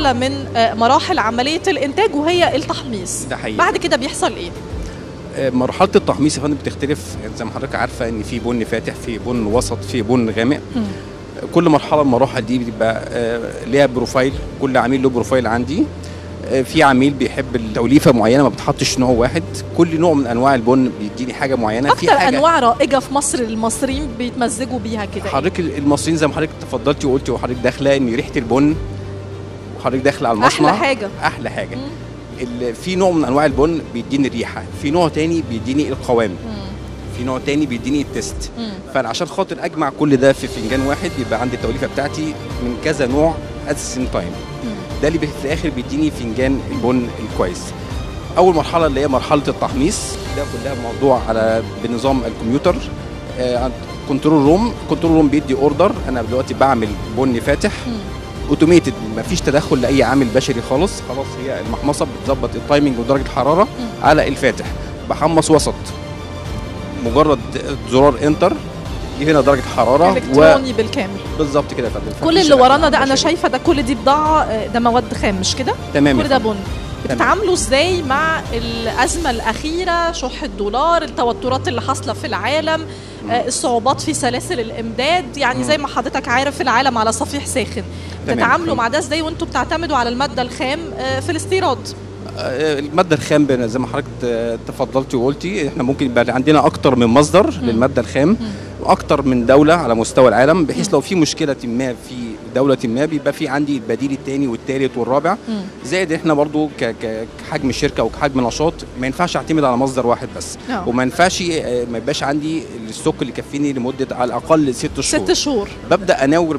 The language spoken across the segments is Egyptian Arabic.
مرحله من آه، مراحل عمليه الانتاج وهي التحميص ده حقيقي بعد كده بيحصل ايه آه، مرحله التحميص يا فندم بتختلف يعني زي ما حضرتك عارفه ان في بن فاتح في بن وسط في بن غامق مم. كل مرحله من المراحل دي بتبقى آه، ليها بروفايل كل عميل له بروفايل عندي آه، في عميل بيحب التوليفه معينه ما بتحطش نوع واحد كل نوع من انواع البن بيديني حاجه معينه في اكتر حاجه انواع رائجه في مصر المصريين بيتمزجوا بيها كده إيه؟ حضرتك المصريين زي ما حضرتك تفضلتي وقلتي وحضرتك داخله ان ريحه البن وحضرتك داخله على المصنع احلى حاجه احلى حاجه مم. ال- في نوع من انواع البن بيديني الريحه في نوع تاني بيديني القوام مم. في نوع تاني بيديني التست مم. فانا عشان خاطر اجمع كل ده في فنجان واحد يبقى عندي التوليفه بتاعتي من كذا نوع ات سيم تايم مم. ده اللي بي- في الاخر بيديني فنجان البن الكويس اول مرحله اللي هي مرحله التحميص ده كلها موضوع على بنظام الكمبيوتر آه، كنترول روم كنترول روم بيدي اوردر انا دلوقتي بعمل بن فاتح مم. اوتوميتد مفيش تدخل لاي عامل بشري خالص خلاص هي المحمصه بتظبط التايمنج ودرجه الحراره مم. على الفاتح بحمص وسط مجرد زرار انتر دي هنا درجه حراره الكتروني بالكامل وبالظبط كده يا فندم كل مفيش اللي ورانا ده عامل انا بشري. شايفه ده كل دي بضاعه آه، ده مواد خام مش كده تمام يا كل ده فندم. بن بتتعاملوا ازاي مع الازمه الاخيره شح الدولار التوترات اللي حاصله في العالم آه، الصعوبات في سلاسل الامداد يعني مم. زي ما حضرتك عارف العالم على صفيح ساخن تمام. تتعاملوا مع ده ازاي وانتوا بتعتمدوا على الماده الخام آه، في الاستيراد آه، الماده الخام بن- زي ما حضرتك ت- تفضلتي وقلتي احنا ممكن يبقى عندنا اكتر من مصدر للماده الخام واكتر من دوله على مستوى العالم بحيث مم. لو في مشكله ما في دوله ما بيبقى في عندي البديل الثاني والثالث والرابع مم. زائد احنا برضو ك- ك- كحجم الشركه وكحجم نشاط ما ينفعش اعتمد على مصدر واحد بس آه. وما ينفعش آه، ما يبقاش عندي الستوك اللي يكفيني لمده على الاقل ست شهور ست شهور ببدا اناور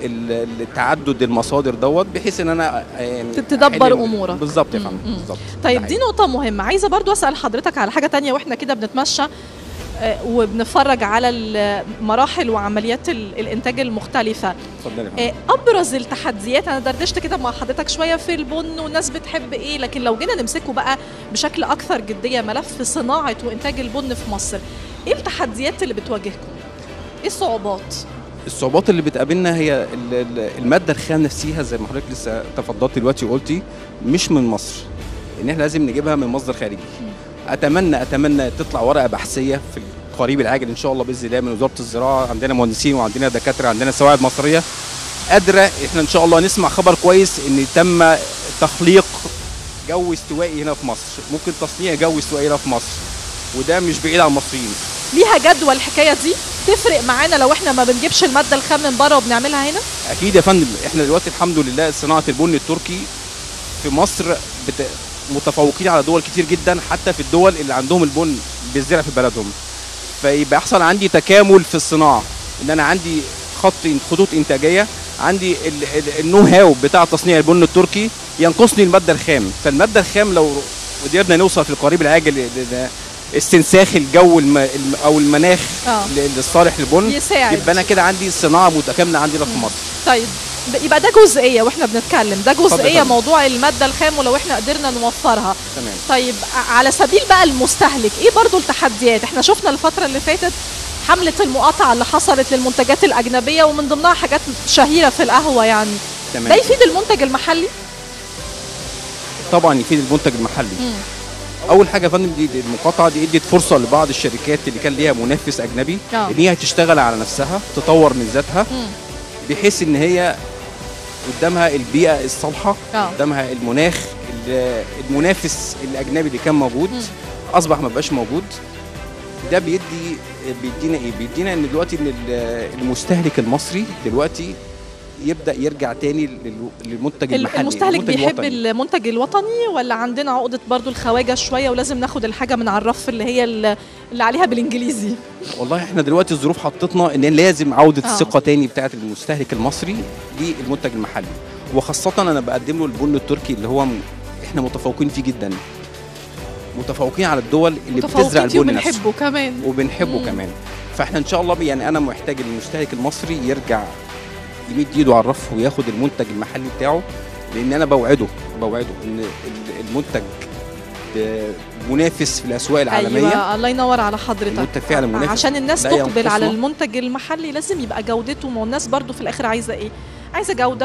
بالتعدد المصادر دوت بحيث ان انا آه، يعني تدبر أحل- أمورك. بالظبط يا مم، فندم مم. بالظبط طيب ده دي حقيقي. نقطة مهمة عايزة برضو أسأل حضرتك على حاجة تانية وإحنا كده بنتمشى آه، وبنتفرج على المراحل وعمليات ال- الإنتاج المختلفة اتفضلي يا فندم. آه، أبرز التحديات أنا دردشت كده مع حضرتك شوية في البن والناس بتحب إيه لكن لو جينا نمسكه بقى بشكل أكثر جدية ملف صناعة وإنتاج البن في مصر إيه التحديات اللي بتواجهكم؟ إيه الصعوبات؟ الصعوبات اللي بتقابلنا هي ال- ال- الماده الخام نفسها زي ما حضرتك لسه تفضلت دلوقتي وقلتي مش من مصر ان احنا لازم نجيبها من مصدر خارجي اتمنى اتمنى تطلع ورقه بحثيه في القريب العاجل ان شاء الله باذن الله من وزاره الزراعه عندنا مهندسين وعندنا دكاتره عندنا سواعد مصريه قادره احنا ان شاء الله نسمع خبر كويس ان تم تخليق جو استوائي هنا في مصر ممكن تصنيع جو استوائي هنا في مصر وده مش بعيد عن المصريين ليها جدوى الحكاية دي؟ تفرق معانا لو إحنا ما بنجيبش المادة الخام من بره وبنعملها هنا؟ اكيد يا فندم احنا دلوقتي الحمد لله صناعه البن التركي في مصر بت... متفوقين على دول كتير جدا حتى في الدول اللي عندهم البن بيزرع في بلدهم فيبقى يحصل عندي تكامل في الصناعه ان انا عندي خط خطوط انتاجيه عندي ال- ال- النو هاو بتاع تصنيع البن التركي ينقصني الماده الخام فالماده الخام لو قدرنا نوصل في القريب العاجل ل- ل- استنساخ الجو الم... الم- او المناخ آه. ل- للصالح للبن يساعد يبقى انا كده عندي صناعه متكامله عندنا في مصر طيب ب- يبقى ده جزئيه واحنا بنتكلم ده اتفضل جزئيه يا فندم. موضوع الماده الخام ولو احنا قدرنا نوفرها تمام طيب ع- على سبيل بقى المستهلك ايه برضو التحديات احنا شفنا الفتره اللي فاتت حمله المقاطعه اللي حصلت للمنتجات الاجنبيه ومن ضمنها حاجات شهيره في القهوه يعني تمام ده يفيد المنتج المحلي طبعا يفيد المنتج المحلي مم. اول حاجه يا فندم دي دي المقاطعه دي ادت فرصه لبعض الشركات اللي كان ليها منافس اجنبي آه. ان هي تشتغل على نفسها تطور من ذاتها مم. بحيث ان هي قدامها البيئه الصالحه اه قدامها المناخ ال- المنافس الاجنبي اللي كان موجود مم. اصبح ما بقاش موجود ده بيدي بيدينا ايه بيدينا ان دلوقتي ان ال- المستهلك المصري دلوقتي يبدا يرجع تاني لل- للمنتج ال- المحلي المستهلك المنتج بيحب الوطني. المنتج الوطني ولا عندنا عقده برضو الخواجه شويه ولازم ناخد الحاجه من على الرف اللي هي ال- اللي عليها بالانجليزي والله احنا دلوقتي الظروف حطتنا ان لازم عوده آه. الثقه تاني بتاعه المستهلك المصري للمنتج المحلي وخاصه انا بقدم له البن التركي اللي هو م- احنا متفوقين فيه جدا متفوقين على الدول اللي بتزرع متفوقين فيه البن نفسه وبنحبه كمان وبنحبه مم. كمان فاحنا ان شاء الله يعني انا محتاج المستهلك المصري يرجع يمد ايده على الرف وياخد المنتج المحلي بتاعه لان انا بوعده بوعده ان ال- المنتج ب- منافس في الاسواق العالميه ايوه الله ينور على حضرتك المنتج فعلا منافس. عشان الناس لا تقبل على ينقصنا. المنتج المحلي لازم يبقى جودته ما هو الناس برضو في الاخر عايزه ايه عايزه جوده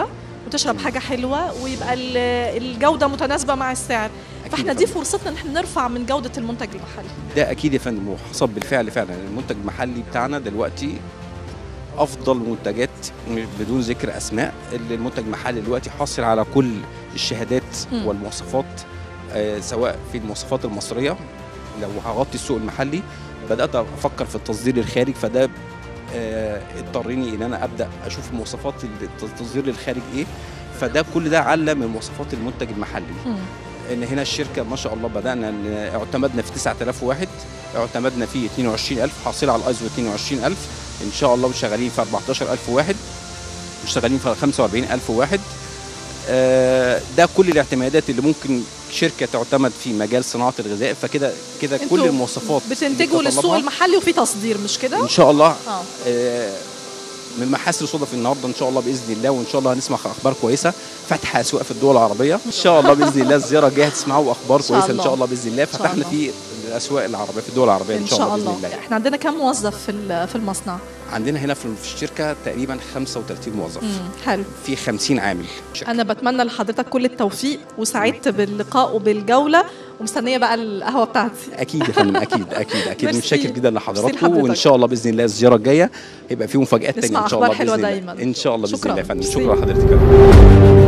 وتشرب حاجه حلوه ويبقى ال- الجوده متناسبه مع السعر أكيد فاحنا يا دي فندم. فرصتنا ان احنا نرفع من جوده المنتج المحلي ده اكيد يا فندم وحصل بالفعل فعلا المنتج المحلي بتاعنا دلوقتي افضل منتجات بدون ذكر اسماء اللي المنتج المحلي دلوقتي حاصل على كل الشهادات مم. والمواصفات آه، سواء في المواصفات المصريه لو هغطي السوق المحلي بدات افكر في التصدير الخارج فده آه، اضطرني ان انا ابدا اشوف مواصفات التصدير للخارج ايه فده كل ده علم من مواصفات المنتج المحلي مم. ان هنا الشركه ما شاء الله بدانا إن اعتمدنا في 9000 واحد اعتمدنا في 22000 حاصله على الايزو 22000 ان شاء الله شغالين في 14000 واحد وشغالين في 45000 واحد آه، ده كل الاعتمادات اللي ممكن شركه تعتمد في مجال صناعه الغذاء فكده كده كل انتوا المواصفات اللي بتنتجوا للسوق بتتطلبها المحلي وفي تصدير مش كده ان شاء الله اه آه، من محاسن صدف النهارده ان شاء الله باذن الله وان شاء الله هنسمع اخبار كويسه فتح اسواق في الدول العربيه ان شاء الله باذن الله الزياره الجايه هتسمعوا اخبار إن شاء كويسه ان الله. شاء الله باذن الله شاء فتحنا الله. في الاسواق العربيه في الدول العربيه ان شاء الله احنا عندنا كم موظف في ال- في المصنع عندنا هنا في في الشركه تقريبا 35 موظف مم. حلو في 50 عامل انا بتمنى لحضرتك كل التوفيق وسعدت باللقاء وبالجوله ومستنيه بقى القهوه بتاعتي اكيد يا فندم اكيد اكيد اكيد ميرسي. متشكر جدا ميرسي لحضراتكم لحضرتك. وان شاء الله باذن الله الزياره الجايه هيبقى في مفاجات تانية نسمع ان شاء أخبار الله حلوة باذن دايماً. الله ان شاء الله باذن شكراً. الله يا فندم ميرسي. شكرا لحضرتك